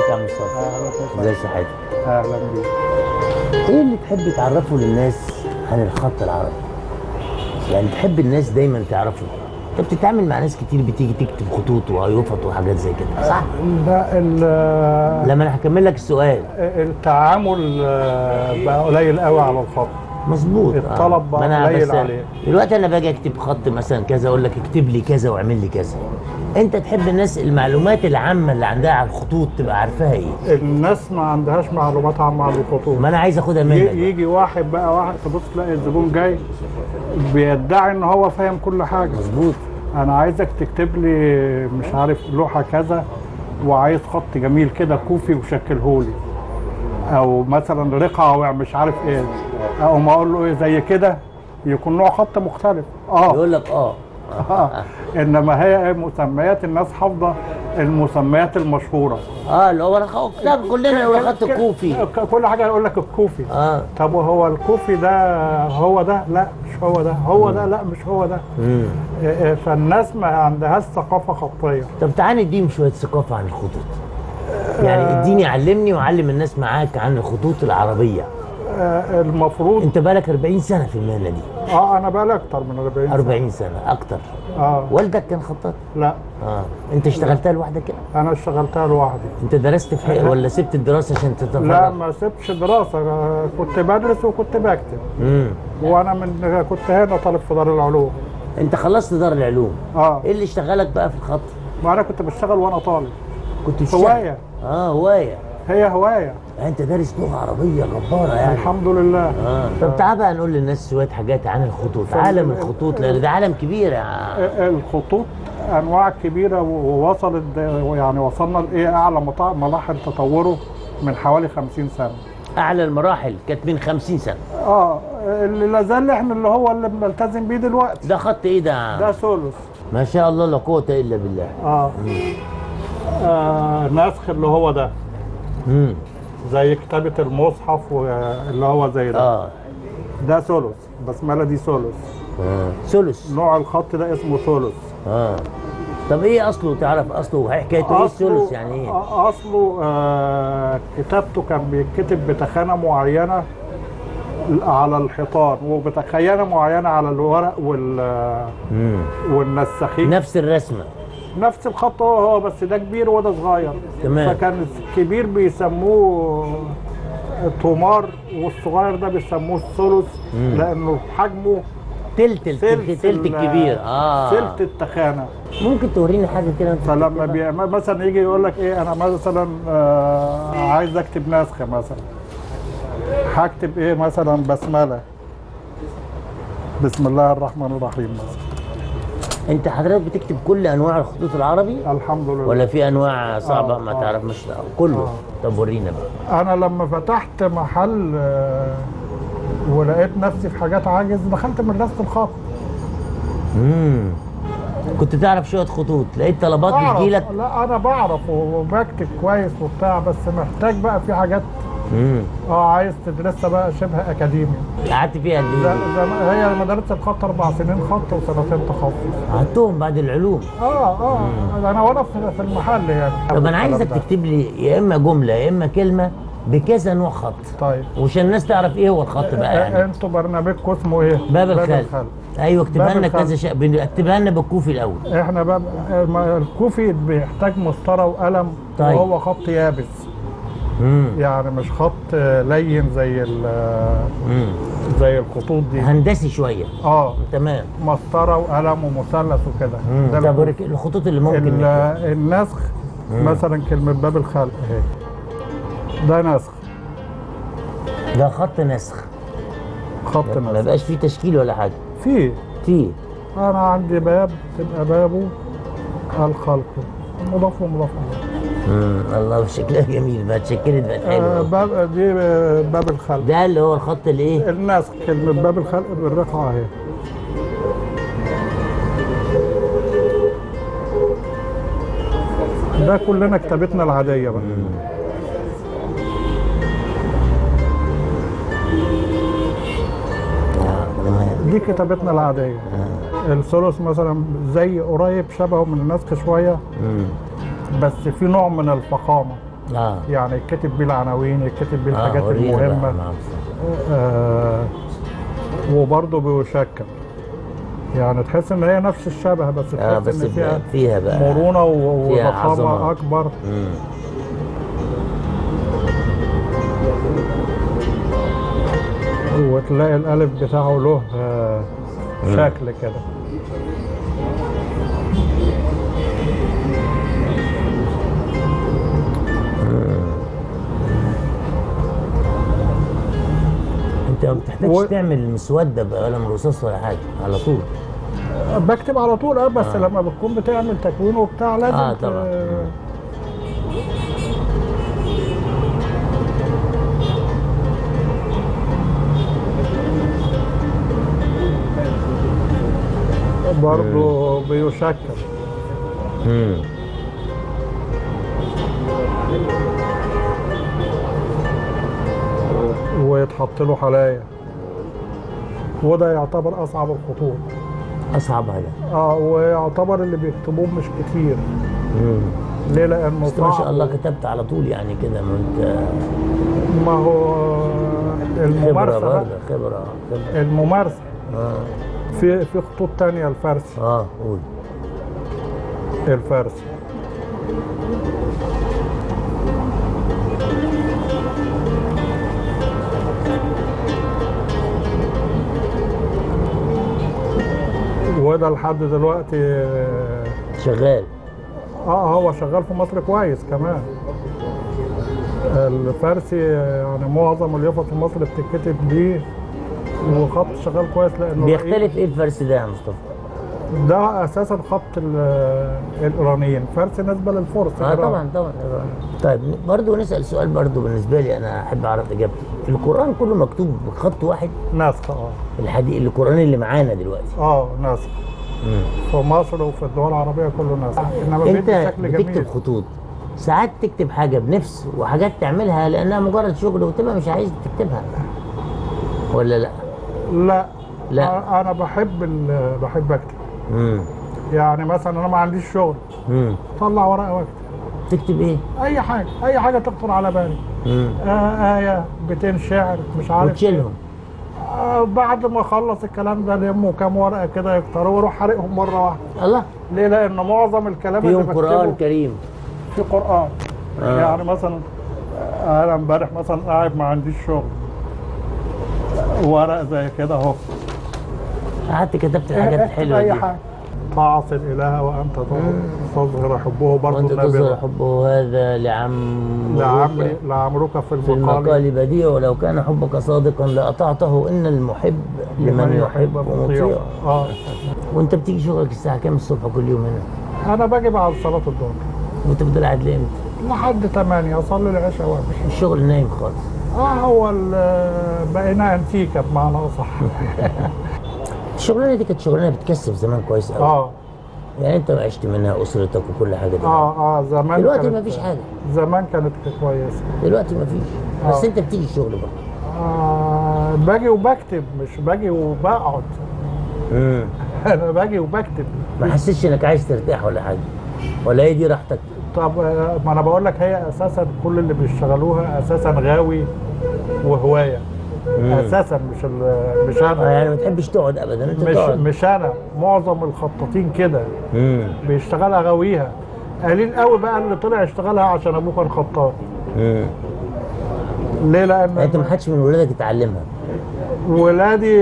يا عم مصطفى اهلا ازي وسهلا صحتك اهلا بيك ايه اللي تحب تعرفه للناس عن الخط العربي يعني تحب الناس دايما تعرفه انت بتتعامل مع ناس كتير بتيجي تكتب خطوط وهيفط وحاجات زي كده صح لا ال- لما انا هكمل لك السؤال التعامل آه، بقى قليل قوي على الخط مظبوط الطلب بقى ما أنا قليل بس عليه. دلوقتي انا باجي اكتب خط مثلا كذا اقول لك اكتب لي كذا واعمل لي كذا انت تحب الناس المعلومات العامه اللي عندها على الخطوط تبقى عارفاها ايه الناس ما عندهاش معلومات عامه عن الخطوط ما انا عايز اخدها منك ي- بقى. يجي واحد بقى واحد تبص تلاقي الزبون جاي بيدعي ان هو فاهم كل حاجه مظبوط انا عايزك تكتب لي مش عارف لوحه كذا وعايز خط جميل كده كوفي وشكله لي او مثلا رقعه مش عارف ايه او ما اقول له ايه زي كده يكون نوع خط مختلف اه يقول لك اه اه انما هي إيه مسميات الناس حافظه المسميات المشهوره اه اللي هو الخ- لا كلنا يقول خط الكوفي ك- كل حاجه يقول لك الكوفي اه طب وهو الكوفي ده هو ده لا مش هو ده هو ده لا مش هو ده مم. إيه إيه، فالناس ما عندهاش ثقافه خطيه طب تعال نديهم شويه ثقافه عن الخطوط يعني اديني علمني وعلم الناس معاك عن الخطوط العربيه آه، المفروض انت بقالك 40 سنه في المهنه دي اه انا بقالي اكتر من 40 سنه 40 سنه اكتر اه والدك كان خطاط لا اه انت اشتغلتها لوحدك كده انا اشتغلتها لوحدي انت درست في حق ولا سبت الدراسه عشان لا تتفرغ ما سبتش دراسه أنا كنت بدرس وكنت بكتب امم وانا من كنت هنا طالب في دار العلوم انت خلصت دار العلوم اه ايه اللي اشتغلك بقى في الخط ما انا كنت بشتغل وانا طالب كنت بتشتغل هوايه اه هوايه هي هوايه انت دارس لغه عربيه جباره يعني الحمد لله اه طب تعال بقى نقول للناس شويه حاجات عن الخطوط عالم الخطوط لان ده عالم كبير يا عم. الخطوط انواع كبيره ووصلت يعني وصلنا لايه اعلى مطا- مراحل تطوره من حوالي 50 سنه اعلى المراحل كانت من 50 سنه اه اللي لازال احنا اللي هو اللي بنلتزم بيه دلوقتي ده خط ايه ده يا عم؟ ده ثلث ما شاء الله لا قوه الا بالله اه, آه نسخ اللي هو ده امم زي كتابة المصحف واللي هو زي ده اه ده ثلث بسملة دي ثلث اه ثلث نوع الخط ده اسمه ثلث اه طب ايه اصله تعرف اصله حكايته ايه الثلث يعني ايه؟ آه، اصله آه كتابته كان بيتكتب بتخانة معينة على الحيطان وبتخينة معينة على الورق وال امم والنساخين نفس الرسمه نفس الخط هو هو بس ده كبير وده صغير تمام. فكان الكبير بيسموه تومار والصغير ده بيسموه الثلث مم. لانه حجمه تلت الت- ثلث تلت ال- الكبير اه ثلث التخانه ممكن توريني حاجه كده انت فلما بتكتبها؟ بي... مثلا يجي يقول لك ايه انا مثلا آه عايز اكتب نسخه مثلا هكتب ايه مثلا بسمله بسم الله الرحمن الرحيم مثلا انت حضرتك بتكتب كل انواع الخطوط العربي الحمد لله ولا في انواع صعبه آه، ما آه. تعرف مش كله آه. طب ورينا بقى انا لما فتحت محل آه، ولقيت نفسي في حاجات عاجز دخلت مدرسه الخط امم كنت تعرف شويه خطوط لقيت طلبات بعرف بتجيلك لا انا بعرف وبكتب كويس وبتاع بس محتاج بقى في حاجات امم اه عايز تدرسها بقى شبه اكاديمي قعدت فيها قد ز- ايه؟ زم- هي مدرسه الخط اربع سنين خط وسنتين تخصص قعدتهم بعد العلوم اه اه انا وانا في في المحل يعني طب انا عايزك الكلام ده. تكتب لي يا اما جمله يا اما كلمه بكذا نوع خط طيب وعشان الناس تعرف ايه هو الخط بقى آه، يعني انتوا برنامجكم اسمه ايه؟ باب الخل ايوه اكتبها باب لنا الخل. كذا شيء بن- اكتبها لنا بالكوفي الاول احنا بقى ما- الكوفي بيحتاج مسطره وقلم طيب. وهو خط يابس امم يعني مش خط لين زي ال- امم زي الخطوط دي هندسي شويه اه تمام مسطره وقلم ومثلث وكده مم. ده طب الكوفي. وريك الخطوط اللي ممكن ال- نكتبها. النسخ مثلا كلمه باب الخلق اهي ده نسخ ده خط نسخ خط ما نسخ بقاش فيه تشكيل ولا حاجه في تي انا عندي باب تبقى بابه الخلق مضاف ومضاف إليه. امم الله شكلها جميل بقى اتشكلت بقت آه حلوه باب دي آه، باب الخلق ده اللي هو الخط اللي ايه النسخ كلمه باب الخلق بالرقعه اهي ده كلنا كتابتنا العاديه بقى آه، تمام. دي كتابتنا العاديه الثلث مثلا زي قريب شبهه من النسخ شويه مم. بس في نوع من الفخامه اه يعني يتكتب بيه العناوين يتكتب بيه اه الحاجات ورينا بقى المهمه مع مصطفى. آه وبرضه بيشكل يعني تحس ان هي نفس الشبه بس تحس اه بس ان فيها ب- فيها بقى مرونه و- فيها عظمة. وضخامه اكبر مم. وتلاقي الالف بتاعه له آه شكل كده انت ما بتحتاجش و- تعمل مسوده بقلم رصاص ولا حاجه على طول بكتب على طول اه بس لما بتكون بتعمل تكوين وبتاع لازم آه، ت- طبعاً. برضه بيشكل مم. ويتحط له حلايا وده يعتبر اصعب الخطوط اصعب هذا اه ويعتبر اللي بيكتبوه مش كتير مم. ليه لانه بس ما شاء صعب. الله كتبت على طول يعني كده ما انت ما هو خبره الممارسه بقى. برضه خبره خبره الممارسه اه في في خطوط تانية الفرسي اه قول الفرسي وده لحد دلوقتي اه شغال آه، هو شغال في مصر كويس كمان الفارسي يعني معظم اليافط في مصر بتتكتب بيه وخط شغال كويس لانه بيختلف ايه الفرس ده يا مصطفى؟ ده اساسا خط ال- الايرانيين فارسي نسبه للفرس اه الإيراني. طبعا طبعا طيب برضه نسال سؤال برضه بالنسبه لي انا احب اعرف اجابته القران كله مكتوب بخط واحد نسخ اه الحديث القران اللي معانا دلوقتي اه نسخ مم. في مصر وفي الدول العربيه كله نسخ انما بيدي انت شكل بتكتب جميل خطوط ساعات تكتب حاجه بنفس وحاجات تعملها لانها مجرد شغل وتبقى مش عايز تكتبها ولا لا؟ لا لا. آه، انا بحب ال- بحب اكتب امم يعني مثلا انا ما عنديش شغل امم طلع ورقه واكتب تكتب ايه؟ اي حاجه اي حاجه تخطر على بالي امم آه آية بيتين شعر مش عارف وتشيلهم آه بعد ما اخلص الكلام ده لمه كام ورقه كده يكتروا واروح حارقهم مره واحده الله ليه لان معظم الكلام اللي فيهم قران بكتبه كريم في قران آه. يعني مثلا آه، انا امبارح مثلا قاعد ما عنديش شغل ورق زي كده اهو قعدت كتبت الحاجات اكتب الحلوه اي دي حاجه تعصي الاله وانت تظهر حبه برضه وانت النبي تظهر حبه هذا لعم لعمري لعمرك في في المقال المقال بديع ولو كان حبك صادقا لاطعته ان المحب لمن يحب مطيع اه وانت بتيجي شغلك الساعه كام الصبح كل يوم هنا انا باجي بعد صلاه الظهر وتفضل قاعد ليه امتى لحد 8 اصلي العشاء وامشي الشغل نايم خالص اه هو ال- بقينا انتيكه بمعنى اصح الشغلانه دي كانت شغلانه بتكسب زمان كويس قوي اه يعني انت عشت منها اسرتك وكل حاجه دي اه اه زمان دلوقتي كانت- مفيش حاجه زمان كانت كويسه دلوقتي مفيش بس آه. انت بتيجي الشغل برضه آه باجي وبكتب مش باجي وبقعد امم انا باجي وبكتب ما حسيتش انك عايز ترتاح ولا حاجه ولا هي دي راحتك طب آه، ما انا بقول لك هي اساسا كل اللي بيشتغلوها اساسا غاوي وهوايه مم. اساسا مش ال- مش آه انا يعني ما تحبش تقعد ابدا انت مش تقعد مش انا معظم الخطاطين كده امم بيشتغلها غاويها قليل قوي بقى اللي طلع يشتغلها عشان ابوه كان خطاط امم ليه يعني انت لان ما حدش من ولادك اتعلمها ولادي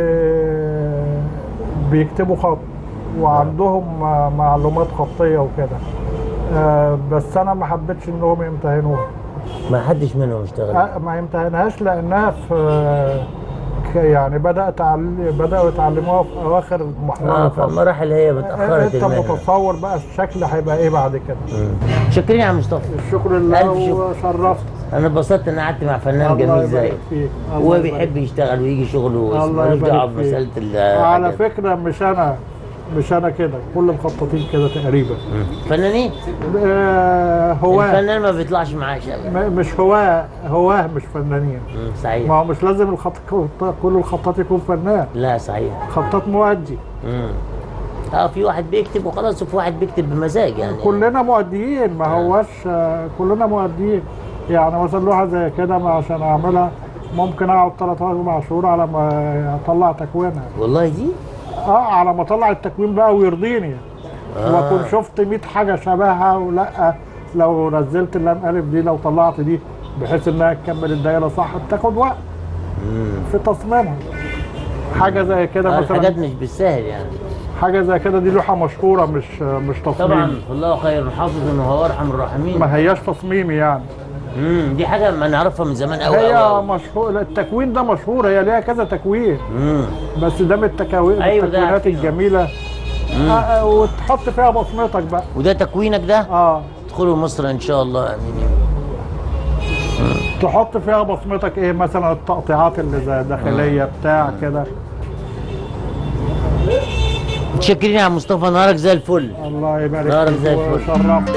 بيكتبوا خط وعندهم معلومات خطيه وكده آه، بس انا ما حبيتش انهم يمتهنوها ما حدش منهم اشتغل آه، ما يمتهنهاش لانها في ك- يعني بدا تعل... بداوا يتعلموها في اواخر اه المحاضره فالمراحل هي بتاخرت انت المهنه متصور بقى الشكل هيبقى ايه بعد كده مم. شكرا يا مصطفى الشكر ألف لله شكر. وشرفت انا اتبسطت ان قعدت مع فنان الله جميل يبارك زيك فيك الله هو يبارك بيحب يشتغل ويجي شغله الله ملوش يبارك دعوه فيك. بمساله ال- على الحاجات. فكره مش انا مش انا كده كل المخططين كده تقريبا مم. فنانين آه، هواه الفنان ما بيطلعش معاه شغل م- مش هواه هواه مش فنانين مم، ما صحيح هو مش لازم الخط كل الخطاط يكون فنان لا صحيح خطاط مؤدي مم. اه في واحد بيكتب وخلاص وفي واحد بيكتب بمزاج يعني كلنا مؤديين ما هوش آه، كلنا مؤديين يعني مثلا لوحه زي كده ما عشان اعملها ممكن اقعد ثلاث اربع شهور على ما اطلع تكوينها والله دي اه على ما اطلع التكوين بقى ويرضيني آه. واكون شفت 100 حاجه شبهها ولا لو نزلت اللام الف دي لو طلعت دي بحيث انها تكمل الدايره صح بتاخد وقت في تصميمها حاجه زي كده آه مثلا الحاجات مش بالسهل يعني حاجه زي كده دي لوحه مشهوره مش مش تصميم طبعا الله خير حافظ وهو ارحم الراحمين ما هياش تصميمي يعني امم دي حاجه ما نعرفها من زمان قوي هي قوي مشهور التكوين ده مشهور هي ليها كذا تكوين امم بس ده من التكاوين أيوة ده التكوينات عارفينه. الجميله آه آه، وتحط فيها بصمتك بقى وده تكوينك ده اه ادخلوا مصر ان شاء الله امين تحط فيها بصمتك ايه مثلا التقطيعات اللي زي داخليه بتاع كده متشكرين يا مصطفى نهارك زي الفل الله يبارك نهارك فيك زي الفل. وشرفت